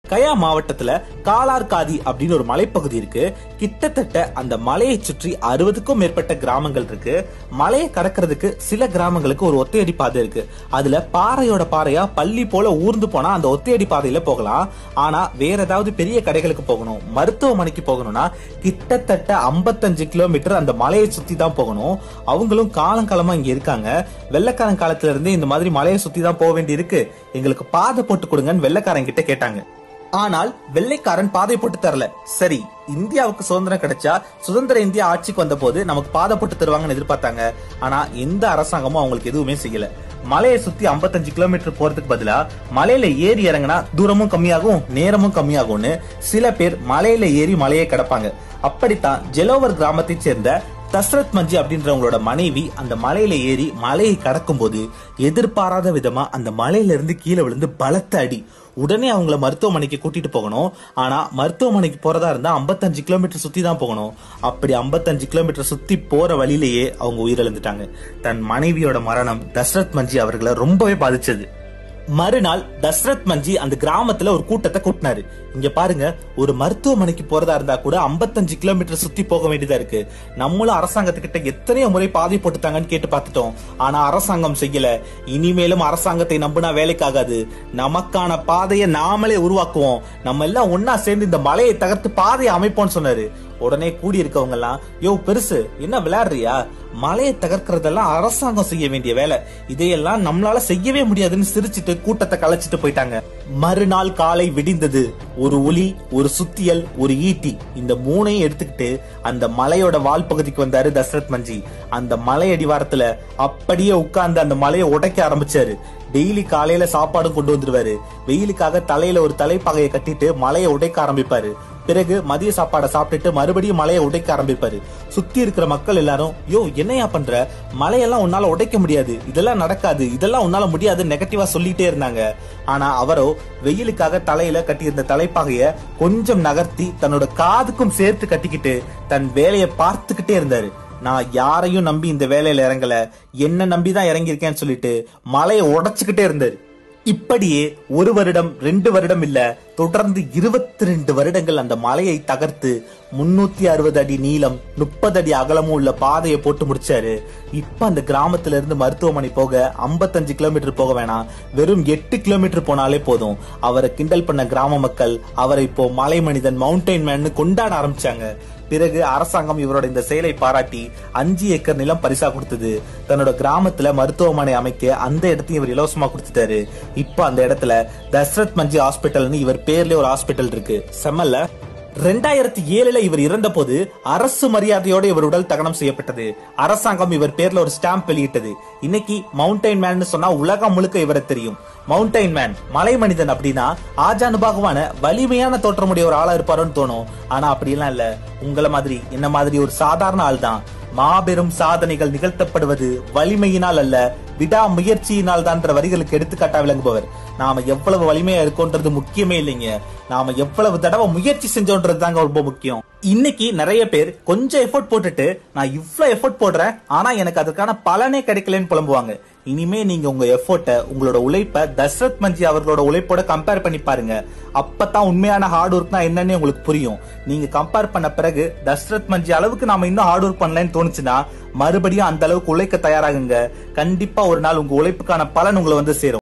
கயா மாவட்டத்துல காலார்காதி அப்படின்னு ஒரு மலைப்பகுதி இருக்கு கிட்டத்தட்ட அந்த மலையை சுற்றி அறுபதுக்கும் மேற்பட்ட கிராமங்கள் இருக்கு மலையை கடக்கிறதுக்கு சில கிராமங்களுக்கு ஒரு ஒத்தையடி பாதை இருக்கு அதுல பாறையோட பாறையா பள்ளி போல ஊர்ந்து போனா அந்த ஒத்தையடி பாதையில போகலாம் ஆனா வேற ஏதாவது பெரிய கடைகளுக்கு போகணும் மருத்துவமனைக்கு போகணும்னா கிட்டத்தட்ட 55 கிலோமீட்டர் அந்த மலையை சுத்தி தான் போகணும் அவங்களும் காலங்காலமா இங்க இருக்காங்க வெள்ளக்காரன் காலத்துல இருந்தே இந்த மாதிரி மலையை சுத்தி தான் போக வேண்டி இருக்கு எங்களுக்கு பாதை போட்டு கொடுங்கன்னு வெள்ளக்காரன் கிட்ட கேட்டாங்க ஆனால் வெள்ளைக்காரன் பாதை போட்டு தரல சரி இந்தியாவுக்கு சுதந்திரம் கிடைச்சா சுதந்திர இந்தியா ஆட்சிக்கு வந்த போது நமக்கு பாதை போட்டு தருவாங்கன்னு எதிர்பார்த்தாங்க ஆனா எந்த அரசாங்கமும் அவங்களுக்கு எதுவுமே செய்யல மலையை சுத்தி 55 கிலோமீட்டர் போறதுக்கு பதிலா மலையில ஏறி இறங்கினா தூரமும் கம்மியாகும் நேரமும் கம்மியாகும்னு சில பேர் மலையில ஏறி மலையை கடப்பாங்க அப்படித்தான் ஜெலோவர் கிராமத்தைச் சேர்ந்த தஸ்ரத் மஞ்சி அப்படின்றவங்களோட மனைவி அந்த மலையில ஏறி மலையை கடக்கும் போது எதிர்பாராத விதமா அந்த மலையில இருந்து கீழே விழுந்து பலத்த அடி உடனே அவங்கள மருத்துவமனைக்கு கூட்டிட்டு போகணும் ஆனா மருத்துவமனைக்கு போறதா இருந்தா 55 கிலோமீட்டர் சுத்தி தான் போகணும் அப்படி 55 கிலோமீட்டர் சுத்தி போற வழியிலேயே அவங்க உயிரிழந்துட்டாங்க தன் மனைவியோட மரணம் தஸ்ரத் மஞ்சி அவர்களை ரொம்பவே பாதிச்சது மறுநாள் தஸ்ரத் மஞ்சி அந்த கிராமத்துல ஒரு கூட்டத்தை கூட்டினாரு இங்க பாருங்க ஒரு மருத்துவமனைக்கு போறதா இருந்தா கூட 55 கிலோமீட்டர் சுத்தி போக வேண்டியதா இருக்கு நம்மளும் அரசாங்கத்துக்கிட்ட எத்தனையோ முறை பாதை போட்டுட்டாங்கன்னு கேட்டு பார்த்துட்டோம் ஆனா அரசாங்கம் செய்யல இனிமேலும் அரசாங்கத்தை நம்பினா வேலைக்காகாது நமக்கான பாதையை நாமளே உருவாக்குவோம் நம்ம எல்லாம் ஒன்னா சேர்ந்து இந்த மலையை தகர்த்து பாதையை அமைப்போம்னு சொன்னாரு உடனே கூடி இருக்கவங்க எல்லாம் யோ பெருசு என்ன விளையாடுறியா மலையை தகர்க்கறதெல்லாம் அரசாங்கம் செய்ய வேண்டிய வேலை இதையெல்லாம் நம்மளால செய்யவே முடியாதுன்னு சிரிச்சிட்டு கூட்டத்தை கலைச்சிட்டு போயிட்டாங்க மறுநாள் காலை விடிந்தது ஒரு ஒலி ஒரு சுத்தியல் ஒரு ஈட்டி இந்த மூணையும் எடுத்துக்கிட்டு அந்த மலையோட வால் பகுதிக்கு வந்தாரு தசரத் மஞ்சி அந்த மலை அடிவாரத்துல அப்படியே உட்கார்ந்து அந்த மலையை உடைக்க ஆரம்பிச்சாரு டெய்லி காலையில சாப்பாடும் கொண்டு வந்துருவாரு வெயிலுக்காக தலையில ஒரு தலைப்பாகையை கட்டிட்டு மலையை உடைக்க ஆரம்பிப்பாரு பிறகு மதிய சாப்பாடை சாப்பிட்டுட்டு மறுபடியும் மலையை உடைக்க ஆரம்பிப்பாரு சுத்தி இருக்கிற மக்கள் எல்லாரும் யோ என்னையா பண்ற மலையெல்லாம் உன்னால உடைக்க முடியாது இதெல்லாம் நடக்காது இதெல்லாம் உன்னால முடியாது நெகட்டிவா சொல்லிட்டே இருந்தாங்க ஆனா அவரோ வெயிலுக்காக தலையில கட்டியிருந்த தலைப்பாகைய கொஞ்சம் நகர்த்தி தன்னோட காதுக்கும் சேர்த்து கட்டிக்கிட்டு தன் வேலையை பார்த்துக்கிட்டே இருந்தாரு நான் யாரையும் நம்பி இந்த வேலையில இறங்கல என்ன நம்பி தான் இறங்கியிருக்கேன்னு சொல்லிட்டு மலையை உடைச்சுக்கிட்டே இருந்தாரு இப்படியே ஒரு வருடம் ரெண்டு வருடம் இல்ல தொடர்ந்து இருபத்தி ரெண்டு வருடங்கள் அந்த மலையை தகர்த்து முன்னூத்தி அறுபது அடி நீளம் முப்பது அடி அகலமும் உள்ள பாதையை போட்டு முடிச்சாரு இப்ப அந்த கிராமத்துல இருந்து மருத்துவமனை போக 55 கிலோமீட்டர் போக வேணாம் வெறும் எட்டு கிலோமீட்டர் போனாலே போதும் அவரை கிண்டல் பண்ண கிராம மக்கள் அவரை இப்போ மலை மனிதன் மவுண்டைன் மேன் கொண்டாட ஆரம்பிச்சாங்க பிறகு அரசாங்கம் இவரோட இந்த செயலை பாராட்டி அஞ்சு ஏக்கர் நிலம் பரிசா கொடுத்தது தன்னோட கிராமத்துல மருத்துவமனை அமைக்க அந்த இடத்தையும் இவர் இலவசமா கொடுத்துட்டாரு இப்ப அந்த இடத்துல தசரத் மஞ்சி ஹாஸ்பிட்டல்னு இவர் பேர்ல ஒரு ஹாஸ்பிட்டல் இருக்கு செம்மல்ல ரெண்டாயிரத்தி ஏழுல இவர் இறந்த போது அரசு மரியாதையோட இவர் உடல் தகனம் செய்யப்பட்டது அரசாங்கம் இவர் பேர்ல ஒரு ஸ்டாம்ப் வெளியிட்டது இன்னைக்கு மவுண்டைன் மேன் சொன்னா உலகம் முழுக்க இவரை தெரியும் மவுண்டைன் மேன் மலை மனிதன் அப்படின்னா ஆஜானுபாகுவான வலிமையான தோற்றமுடைய ஒரு ஆளா இருப்பாருன்னு தோணும் ஆனா அப்படியெல்லாம் இல்ல உங்களை மாதிரி என்ன மாதிரி ஒரு சாதாரண ஆள் தான் மாபெரும் சாதனைகள் நிகழ்த்தப்படுவது வலிமையினால் அல்ல விடா முயற்சியினால் தான்ற வரிகளுக்கு எடுத்துக்காட்டா விளங்குபவர் நாம எவ்வளவு வலிமையா இருக்கோன்றது முக்கியமே இல்லைங்க நாம எவ்வளவு தடவை முயற்சி செஞ்சோன்றது தாங்க ரொம்ப முக்கியம் இன்னைக்கு நிறைய பேர் கொஞ்சம் எஃபோர்ட் போட்டுட்டு நான் இவ்வளவு எஃபோர்ட் போடுறேன் ஆனா எனக்கு அதுக்கான பலனே கிடைக்கலன்னு புலம்புவாங்க இனிமே நீங்க உங்க எஃபோர்ட்டை உங்களோட உழைப்பை தசரத் மஞ்சி அவர்களோட உழைப்போட கம்பேர் பண்ணி பாருங்க அப்பதான் உண்மையான ஹார்ட் ஒர்க்னா என்னன்னு உங்களுக்கு புரியும் நீங்க கம்பேர் பண்ண பிறகு தசரத் மஞ்சி அளவுக்கு நாம இன்னும் ஹார்ட் ஒர்க் பண்ணலன்னு தோணுச்சுன்னா மறுபடியும் அந்த அளவுக்கு உழைக்க தயாராகுங்க கண்டிப்பா ஒரு நாள் உங்க உழைப்புக்கான பலன் உங்களை வந்து சேரும்